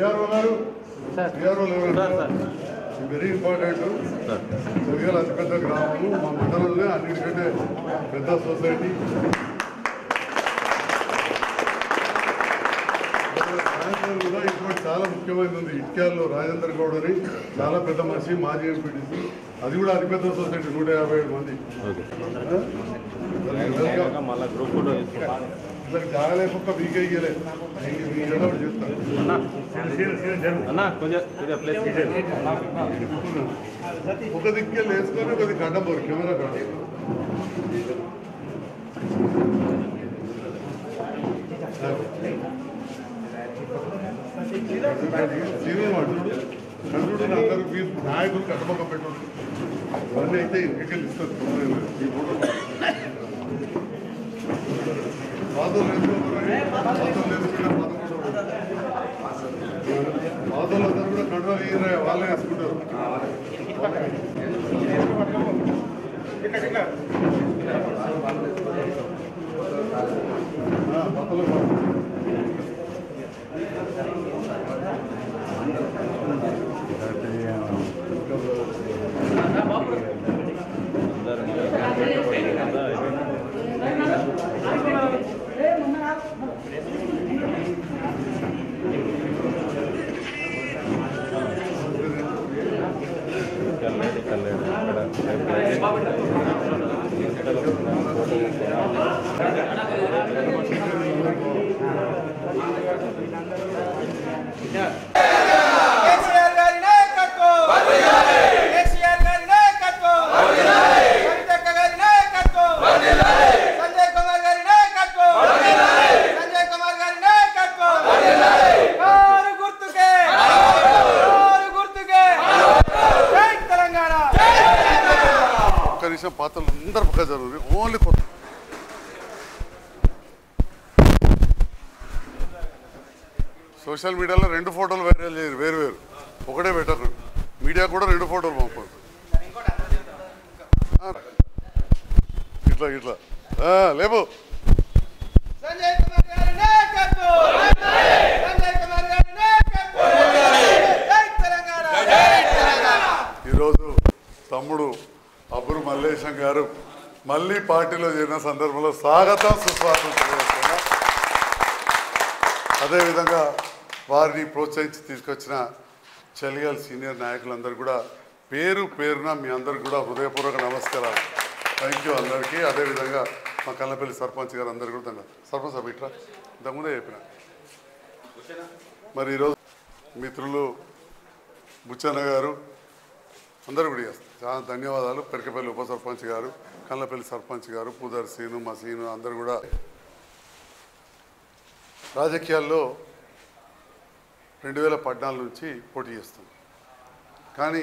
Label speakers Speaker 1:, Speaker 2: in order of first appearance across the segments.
Speaker 1: VRO గారు
Speaker 2: sir
Speaker 1: V R O
Speaker 2: sir sir
Speaker 1: very important చదివేల అతిపెద్ద గ్రామము మా మండలంలో అన్నిటికంటే పెద్ద సొసైటీ సాయంత్రం కూడా ఇంకోటి చాలా ముఖ్యమైనది ఉంది ఇటుక్యాల్లో రాజేంద్ర గౌడ్ అని చాలా పెద్ద మనిషి మాజీ ఎంపీటీసీ అది కూడా అతిపెద్ద సొసైటీ నూట యాభై ఏడు మంది
Speaker 2: ఓకే మళ్ళీ గ్రూప్ ఫోటో తీసుకుంటాం
Speaker 1: ఇద్దరు జాగలేక వీక్ అయ్యలే మీ ఏదో ఒకటి చెప్తాను
Speaker 2: అన్న కొంచెం కొద్దిగా ప్లేస్
Speaker 1: ఒక దిక్కే వేసుకొని ఒక దిక్కు అడ్డం పోరు కెమెరా కాదు సీనియర్ మాట్లాడు కంటుడు అందరూ మీ నాయకులు కట్టబొక్క పెట్టు ఇవన్నీ అయితే ఇంటికి ఇస్తారు ఈ ఫోటో పాతలు లేదు పాతలు లేదు పాతలు అందరూ కూడా కంట్రోల్ అయ్యి వాళ్ళే వేసుకుంటారు ఆ, పాతలు కాదు.
Speaker 3: కేసీఆర్ గారి నాయకత్వం కేసీఆర్ గారి నాయకత్వం కవితక్క గారి నాయకత్వం సంజయ్ కుమార్ గారి నాయకత్వం సంజయ్ కుమార్ గారి నాయకత్వం కారు గుర్తుకే కారు గుర్తుకే జై తెలంగాణ
Speaker 1: ఒక్క నిమిషం పాత్రలు అందరు పక్క జరుగుతుంది ఓన్లీ కొత్త సోషల్ మీడియాలో రెండు ఫోటోలు వైరల్ చేయరు వేరు వేరు ఒకటే పెట్టరు మీడియా కూడా రెండు ఫోటోలు పంపరు ఆ, ఇట్లా ఇట్లా ఆ, లేవు
Speaker 3: సంజయ్ కుమార్ గారి నాయకత్వం సంజయ్ కుమార్ గారి నాయకత్వం జై తెలంగాణ జై తెలంగాణ
Speaker 1: ఈరోజు తమ్ముడు అబ్బురు మల్లేశం గారు మళ్ళీ పార్టీలో చేరిన సందర్భంలో స్వాగతం సుస్వాగతం తెలియజేస్తున్నా అదేవిధంగా వారిని ప్రోత్సహించి తీసుకొచ్చిన చలిగల్ సీనియర్ నాయకులందరూ కూడా పేరు పేరున మీ అందరికి కూడా హృదయపూర్వక నమస్కారాలు థ్యాంక్ యూ అందరికీ అదేవిధంగా మా కల్లపల్లి సర్పంచ్ గారు అందరు కూడా ధన్యవాదాలు సర్పంచ్ సాబ్ ఇట్లా ఇంతకుముందే చెప్పిన మరి ఈరోజు మిత్రులు బుచ్చన్న గారు అందరూ కూడా చేస్తారు చాలా ధన్యవాదాలు పెరికపల్లి ఉప సర్పంచ్ గారు కల్లపల్లి సర్పంచ్ గారు పూదర్ సీను మా సీను అందరూ కూడా రాజకీయాల్లో రెండు వేల పద్నాలుగు నుంచి పోటీ చేస్తాం కానీ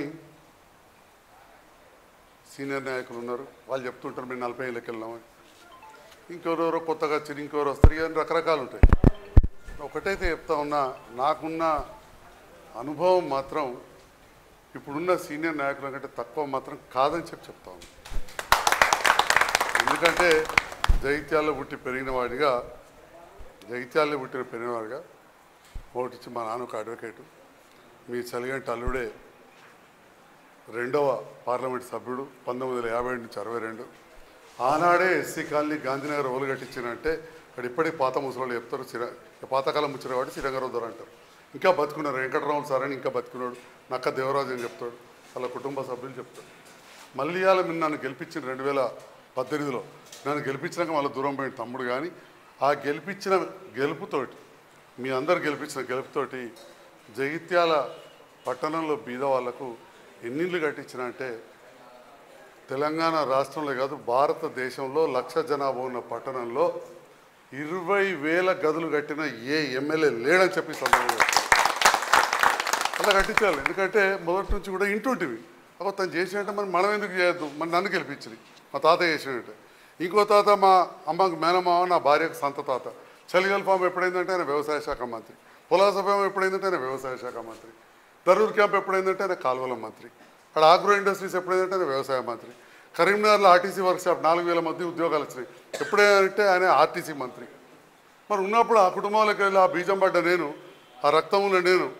Speaker 1: సీనియర్ నాయకులు ఉన్నారు వాళ్ళు చెప్తుంటారు మేము నలభై ఏళ్ళకి వెళ్ళామని ఇంకెవరెవరో కొత్తగా వచ్చి ఇంకెవరు వస్తారు ఇవన్నీ రకరకాలు ఉంటాయి ఒకటైతే చెప్తా ఉన్నా నాకున్న అనుభవం మాత్రం ఇప్పుడున్న సీనియర్ నాయకుల కంటే తక్కువ మాత్రం కాదని చెప్పి చెప్తా ఉన్నా ఎందుకంటే జైత్యాల్లో పుట్టి పెరిగిన వాడిగా జగిత్యాల్లో పుట్టిన పెరిగినవాడిగా ఓటిచ్చి మా నాన్న ఒక అడ్వకేటు మీ చలిగంటి అల్లుడే రెండవ పార్లమెంట్ సభ్యుడు పంతొమ్మిది వందల యాభై నుంచి అరవై రెండు ఆనాడే ఎస్సీ కాలనీ గాంధీనగర్ ఓలు కట్టించినంటే అక్కడ ఇప్పటికీ పాత ముసలోళ్ళు చెప్తారు చిర పాతకాలం ముచ్చినవాడు చిరంగరోధర్ అంటారు ఇంకా బతుకున్నారు వెంకటరాములు సార్ అని ఇంకా బతుకున్నాడు నక్క దేవరాజు అని చెప్తాడు వాళ్ళ కుటుంబ సభ్యులు చెప్తాడు మళ్ళీ ఇవాళ మీరు నన్ను గెలిపించిన రెండు వేల పద్దెనిమిదిలో నన్ను గెలిపించినాక మళ్ళీ దూరం పోయిన తమ్ముడు కానీ ఆ గెలిపించిన గెలుపుతోటి మీ అందరు గెలిపించిన గెలుపుతోటి జగిత్యాల పట్టణంలో బీద వాళ్లకు ఎన్నిళ్ళు కట్టించిన అంటే తెలంగాణ రాష్ట్రంలో కాదు భారతదేశంలో లక్ష జనాభా ఉన్న పట్టణంలో ఇరవై వేల గదులు కట్టిన ఏ ఎమ్మెల్యే లేడని చెప్పి సందర్భంగా చెప్తాను. అలా కట్టించాలి ఎందుకంటే మొదటి నుంచి కూడా ఇంటుంటివి అప్పుడు తను చేసినట్టే మరి మనం ఎందుకు చేయొద్దు మరి నన్ను గెలిపించింది మా తాత చేసినట్టే ఇంకో తాత మా అమ్మకు మేనమావ నా భార్యకు సంత తాత చలిగల్ ఫామ్ ఎప్పుడైందంటే ఆయన వ్యవసాయ శాఖ మంత్రి పులాస ఫామ్ ఎప్పుడైందంటే ఆయన వ్యవసాయ శాఖ మంత్రి దరూర్ క్యాంప్ ఎప్పుడైందంటే ఆయన కాలువల మంత్రి అక్కడ ఆగ్రో ఇండస్ట్రీస్ ఎప్పుడైందంటే ఆయన వ్యవసాయ మంత్రి కరీంనగర్లో ఆర్టీసీ వర్క్ షాప్ నాలుగు వేల మంది ఉద్యోగాలు వచ్చినాయి ఎప్పుడైతే ఆయన ఆర్టీసీ మంత్రి మరి ఉన్నప్పుడు ఆ కుటుంబంలోకి వెళ్ళి ఆ బీజం పడ్డ నేను ఆ రక్తం ఉన్న నేను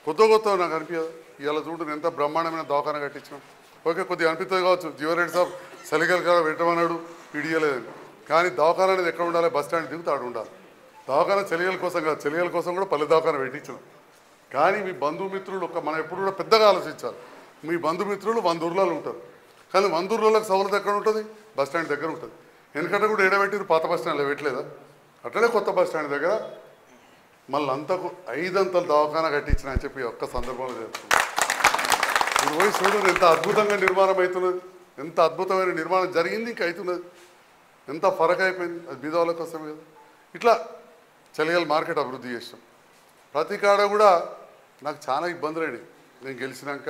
Speaker 1: కొత్త కొత్త నాకు అనిపించదు ఇవాళ చూడు ఎంత బ్రహ్మాండమైన దవాఖాన కట్టించినాం ఓకే కొద్దిగా అనిపిస్తుంది కావచ్చు జీవరెడ్డి సాబ్ సలిగల్ కాడ పెట్టమన్నాడు ఇడియలేదని కానీ దవాఖాన అనేది ఎక్కడ ఉండాలి బస్ స్టాండ్ దిగుతూ ఆడు ఉండాలి దవాఖాన చెలియల కోసం కాదు చెలియల కోసం కూడా పల్లె దవాఖాన పెట్టించినాం కానీ మీ బంధుమిత్రులు ఒక మనం ఎప్పుడు కూడా పెద్దగా ఆలోచించాలి మీ బంధుమిత్రులు వంద ఊర్లలో ఉంటారు కానీ వంద ఊర్లలో సౌలత ఎక్కడ ఉంటుంది బస్ స్టాండ్ దగ్గర ఉంటుంది ఎందుకంటే కూడా ఎడబెట్టిరు పాత బస్ స్టాండ్లో పెట్టలేదా అట్లనే కొత్త బస్ స్టాండ్ దగ్గర మళ్ళీ అంతకు ఐదంతల దవాఖానా కట్టించిన అని చెప్పి ఒక్క సందర్భంలో చెప్తున్నాను ఇప్పుడు పోయి చూడు ఎంత అద్భుతంగా నిర్మాణం అవుతున్నది ఎంత అద్భుతమైన నిర్మాణం జరిగింది ఇంకా అవుతున్నది ఎంత ఫరక్ అయిపోయింది అది బీదవాళ్ళ కోసమే కదా ఇట్లా చలిగల మార్కెట్ అభివృద్ధి చేసాం ప్రతి కాడ కూడా నాకు చాలా ఇబ్బందులు అయినాయి నేను గెలిచినాక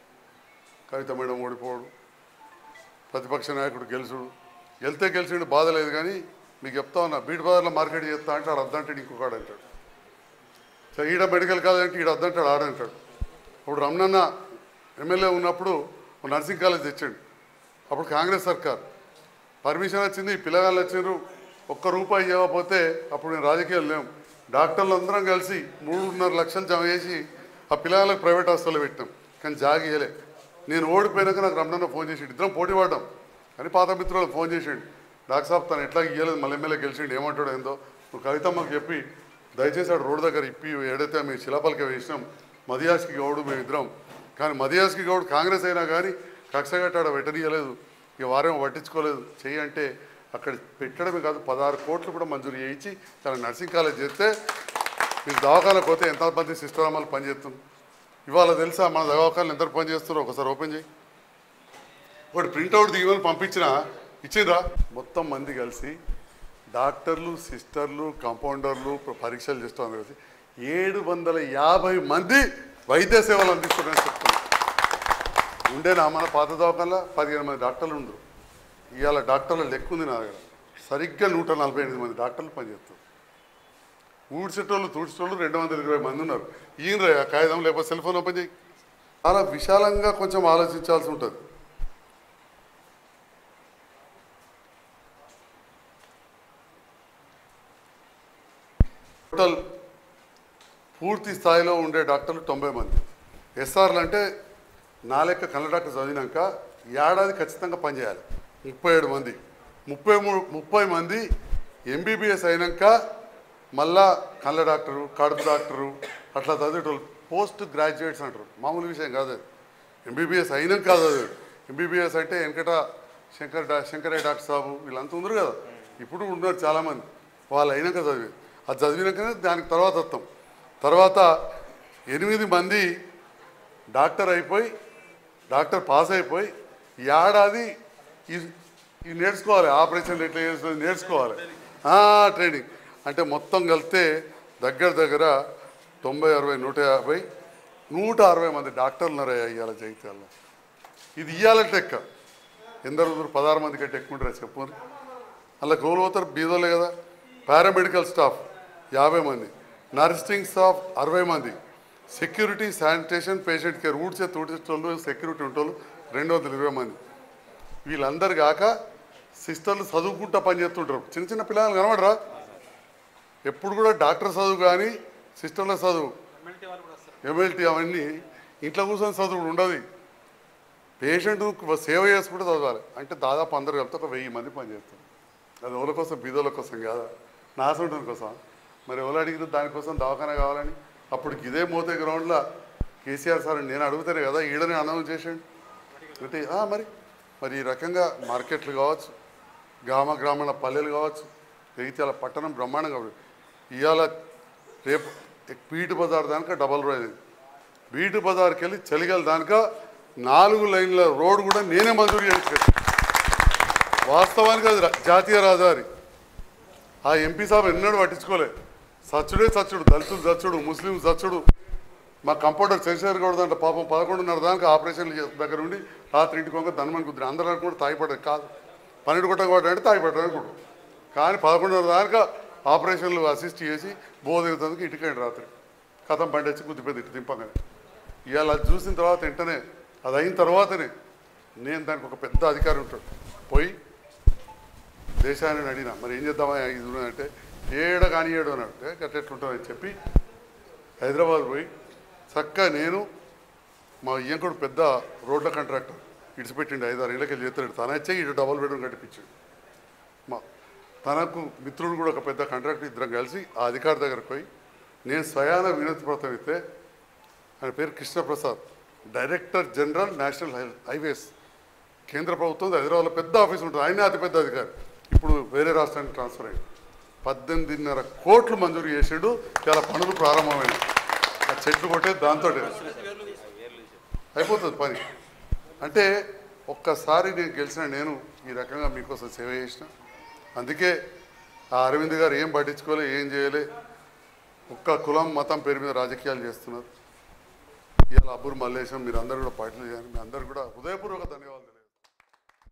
Speaker 1: కవిత మేడం ఓడిపోవడం ప్రతిపక్ష నాయకుడు గెలుచుడు గెలితే గెలిచిండు బాధ లేదు కానీ మీకు చెప్తా ఉన్నా బీట్ బజార్లో మార్కెట్ చేస్తా అంటే ఆడు అద్దంటాడు ఇంకొకడు అంటాడు సరే ఈడ మెడికల్ కాలేజ్ అంటే ఈడ అద్దంటాడు ఆడంటాడు అప్పుడు రమణన్న ఎమ్మెల్యే ఉన్నప్పుడు ఒక నర్సింగ్ కాలేజ్ తెచ్చాడు అప్పుడు కాంగ్రెస్ సర్కార్ పర్మిషన్ వచ్చింది పిల్లగాళ్ళు వచ్చిండ్రు ఒక్క రూపాయి ఇవ్వకపోతే అప్పుడు నేను రాజకీయాలు లేము డాక్టర్లు అందరం కలిసి మూడున్నర లక్షలు జమ చేసి ఆ పిల్లగాళ్ళకి ప్రైవేట్ హాస్పిటల్లో పెట్టినాం కానీ జాగి ఇయ్యలే నేను ఓడిపోయినాక నాకు రమణన్న ఫోన్ చేసి ఇద్దరం పోటీ పడ్డాం కానీ పాత మిత్రులకు ఫోన్ చేసిండు డాక్టర్ సాబ్ తను ఎట్లా ఇయ్యలేదు మళ్ళీ ఎమ్మెల్యే గెలిచిండు ఏమంటాడు ఏందో నువ్వు కవితమ్మకి చెప్పి దయచేసి ఆడు రోడ్డు దగ్గర ఇప్పి ఏదైతే మేము శిలాపలక వేసినాం మదియాస్కి గౌడు మేము ఇద్దరం కానీ మదియాస్కి గౌడ్ కాంగ్రెస్ అయినా కానీ కక్షగట్టాడ వెటనీయలేదు ఇక వారేమో పట్టించుకోలేదు చెయ్యి అంటే అక్కడ పెట్టడమే కాదు పదహారు కోట్లు కూడా మంజూరు చేయించి తన నర్సింగ్ కాలేజ్ చేస్తే మీరు దవాఖానకు పోతే ఎంతమంది సిస్టర్ అమ్మలు పనిచేస్తుంది ఇవాళ తెలుసా మన దవాఖానలు ఎంత పని చేస్తున్నారో ఒకసారి ఓపెన్ చేయి ఒకటి ప్రింట్అవుట్ దిగమని పంపించిన ఇచ్చిండ్రా మొత్తం మంది కలిసి డాక్టర్లు సిస్టర్లు కాంపౌండర్లు పరీక్షలు చేస్తామని కలిసి ఏడు వందల యాభై మంది వైద్య సేవలు అందిస్తున్నారని చెప్తున్నారు ఉండేనా మన పాత దవాఖానలో పదిహేను మంది డాక్టర్లు ఉండరు ఇవాళ డాక్టర్ల లెక్క ఉంది నా దగ్గర సరిగ్గా నూట నలభై ఎనిమిది మంది డాక్టర్లు పనిచేస్తారు ఊడ్చేటోళ్ళు తుడిచేటోళ్ళు రెండు వందల ఇరవై మంది ఉన్నారు ఈయన రా కాగితం లేకపోతే సెల్ ఫోన్ ఓపెన్ చేయి చాలా విశాలంగా కొంచెం ఆలోచించాల్సి ఉంటుంది టోటల్ పూర్తి స్థాయిలో ఉండే డాక్టర్లు తొంభై మంది ఎస్ఆర్లు అంటే నా లెక్క కళ్ళ డాక్టర్ చదివినాక ఏడాది ఖచ్చితంగా పనిచేయాలి ముప్పై ఏడు మంది ముప్పై మూడు ముప్పై మంది ఎంబీబీఎస్ అయినాక మళ్ళా కళ్ళ డాక్టరు కడుపు డాక్టరు అట్లా చదివేటోళ్ళు పోస్ట్ గ్రాడ్యుయేట్స్ అంటారు మామూలు విషయం కాదు అది ఎంబీబీఎస్ అయినాక కాదు అది ఎంబీబీఎస్ అంటే వెంకట శంకర్ డా శంకరయ్య డాక్టర్ సాబు వీళ్ళంతా ఉన్నారు కదా ఇప్పుడు ఉన్నారు చాలామంది వాళ్ళు అయినాక చదివి అది చదివినాకనే దానికి తర్వాత వస్తాం తర్వాత ఎనిమిది మంది డాక్టర్ అయిపోయి డాక్టర్ పాస్ అయిపోయి ఏడాది ఈ- ఇది నేర్చుకోవాలి ఆపరేషన్ ఎట్లా చేస్తుంది నేర్చుకోవాలి ఆ, ట్రైనింగ్ అంటే మొత్తం కలిస్తే దగ్గర దగ్గర తొంభై అరవై నూట యాభై నూట అరవై మంది డాక్టర్లు ఉన్నారయ్యా ఇవాళ జగిత్యాలలో ఇది ఇవ్వాలంటే ఎక్క ఎందరు ఉన్నారు? పదహారు మంది కంటే ఎక్కువ ఉంటారా చెప్పు మరి. అలా గోలు పోతారు బీదోలే కదా పారామెడికల్ స్టాఫ్ యాభై మంది నర్సింగ్ స్టాఫ్ అరవై మంది సెక్యూరిటీ శానిటేషన్ పేషెంట్ కేర్ ఊడ్చే తూడ్చేటోళ్ళు సెక్యూరిటీ ఉంటోళ్ళు రెండు వందల ఇరవై మంది వీళ్ళందరు కాక సిస్టర్లు చదువుకుంటా పనిచేస్తుంటారు చిన్న చిన్న పిల్లలు కనబడరా ఎప్పుడు కూడా డాక్టర్ చదువు కానీ సిస్టర్ల చదువు ఎమ్మెల్టీ అవన్నీ ఇంట్లో కూర్చొని చదువు ఉండదు పేషెంట్ సేవ చేసుకుంటూ చదవాలి అంటే దాదాపు అందరు కలిపితే ఒక వెయ్యి మంది పనిచేస్తారు అది ఎవరి కోసం బీదోల కోసం కాదా నాసంటుని కోసం మరి ఎవరు అడిగితే దానికోసం దవాఖాన కావాలని అప్పుడు ఇదే మోతే గ్రౌండ్లో కేసీఆర్ సార్ నేను అడుగుతానే కదా ఈడనే అనౌన్స్ చేసాడు అంటే "ఆ, మరి మరి ఈ రకంగా మార్కెట్లు కావచ్చు గ్రామ గ్రామాల పల్లెలు కావచ్చు జగిత్యాల పట్టణం బ్రహ్మాండంగా ఉంది. ఇవాళ రేపు బీటు బజార్ దానిక డబల్ రోడ్ అయింది బీటు బజార్కి వెళ్ళి చలిగల దానిక నాలుగు లైన్ల రోడ్ కూడా నేనే మంజూరు చేయించాను వాస్తవానికి అది రా- జాతీయ రహదారి ఆ ఎంపీ సాబ్ ఎన్నడూ పట్టించుకోలే సచ్చుడే సచ్చుడు దళితులు చచ్చుడు ముస్లిం చచ్చుడు మా కంపౌండర్ చంద్రశేఖర్ గౌడ్ దాంట్లో పాపం పదకొండున్నర దాకా ఆపరేషన్లు చేసే దగ్గర ఉండి రాత్రి ఇంటికి వంక ధనమని కుదిరి అందరూ అనుకుంటే తాగిపడ్డారు కాదు పన్నెండు కొట్ట కొట్ట అంటే తాగిపడ్డారు అనుకుంటారు కానీ పదకొండున్నర దాకా ఆపరేషన్లు అసిస్ట్ చేసి బోధినందుకు ఇటుకండి రాత్రి కథం బండి వచ్చి కుదిపోయింది ఇటు దింపగానే ఇవాళ అది చూసిన తర్వాత వెంటనే అది అయిన తర్వాతనే నేను దానికి ఒక పెద్ద అధికారి ఉంటాడు పోయి దేశాన్ని అడిగిన మరి ఏం చేద్దామా ఇది ఉన్నదంటే ఏడ కానీ ఏడు అని అంటే గట్టెట్లుంటుందని చెప్పి హైదరాబాద్ పోయి చక్కగా నేను మా ఇంకొడు పెద్ద రోడ్ల కాంట్రాక్టర్ ఇడిచిపెట్టిండి ఐదారు ఏళ్ళకి వెళ్ళి చేస్తాడు తన ఇచ్చే ఇటు డబల్ బెడ్రూమ్ కట్టిపించాడు మా తనకు మిత్రుడు కూడా ఒక పెద్ద కాంట్రాక్టర్ ఇద్దరం కలిసి ఆ అధికారి దగ్గరకు పోయి నేను స్వయాన వినతి పత్రం ఇస్తే ఆయన పేరు Krishnaprasad director general national high highways కేంద్ర ప్రభుత్వం హైదరాబాద్లో పెద్ద ఆఫీస్ ఉంటుంది ఆయనే అతిపెద్ద అధికారి ఇప్పుడు వేరే రాష్ట్రానికి ట్రాన్స్ఫర్ అయ్యాడు పద్దెనిమిదిన్నర కోట్లు మంజూరు చేసాడు చాలా పనులు ప్రారంభమైనవి ఆ చెట్లు కొట్టే దాంతో అయిపోతుంది పని అంటే ఒక్కసారి నేను గెలిచిన నేను ఈ రకంగా మీకోసం సేవ చేసిన అందుకే ఆ అరవింద్ గారు ఏం పట్టించుకోలే ఏం చేయలే ఒక్క కులం మతం పేరు మీద రాజకీయాలు చేస్తున్నారు ఇవాళ అబ్బురు మల్లేశం మీరు అందరూ కూడా పార్టీలు చేయాలి మీ అందరు కూడా హృదయపూర్వక ధన్యవాదాలు